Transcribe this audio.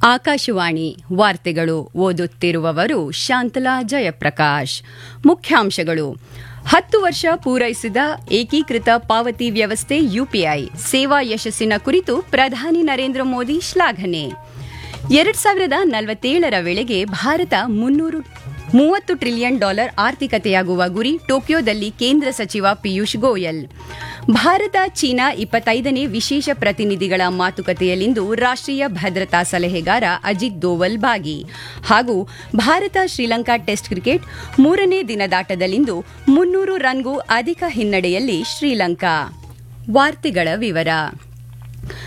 ಆಕಾಶವಾಣಿ ವಾರ್ತೆಗಳು ಓದುತ್ತಿರುವವರು ಶಾಂತಲಾ ಜಯಪ್ರಕಾಶ್ ಮುಖ್ಯಾಂಶಗಳು ಹತ್ತು ವರ್ಷ ಪೂರೈಸಿದ ಏಕೀಕೃತ ಪಾವತಿ ವ್ಯವಸ್ಥೆ ಯುಪಿಐ ಸೇವಾ ಯಶಸ್ಸಿನ ಕುರಿತು ಪ್ರಧಾನಿ ನರೇಂದ್ರ ಮೋದಿ ಶ್ಲಾಘನೆ ಎರಡ್ ಸಾವಿರದ ನಲವತ್ತೇಳರ ವೇಳೆಗೆ ಭಾರತ ಮುನ್ನೂರು ಮೂವತ್ತು ಟ್ರಿಲಿಯನ್ ಡಾಲರ್ ಆರ್ಥಿಕತೆಯಾಗುವ ಗುರಿ ಟೋಕಿಯೋದಲ್ಲಿ ಕೇಂದ್ರ ಸಚಿವ ಪಿಯೂಷ್ ಗೋಯಲ್ ಭಾರತ ಚೀನಾ ಇಪ್ಪತ್ತೈದನೇ ವಿಶೇಷ ಪ್ರತಿನಿಧಿಗಳ ಮಾತುಕತೆಯಲ್ಲಿಂದು ರಾಷ್ಟ್ರೀಯ ಭದ್ರತಾ ಸಲಹೆಗಾರ ಅಜಿತ್ ದೋವಲ್ ಭಾಗಿ ಹಾಗೂ ಭಾರತ ಶ್ರೀಲಂಕಾ ಟೆಸ್ಟ್ ಕ್ರಿಕೆಟ್ ಮೂರನೇ ದಿನದಾಟದಲ್ಲಿಂದು ಮುನ್ನೂರು ರನ್ಗೂ ಅಧಿಕ ಹಿನ್ನಡೆಯಲ್ಲಿ ಶ್ರೀಲಂಕಾ ವಾರ್ತೆಗಳ ವಿವರ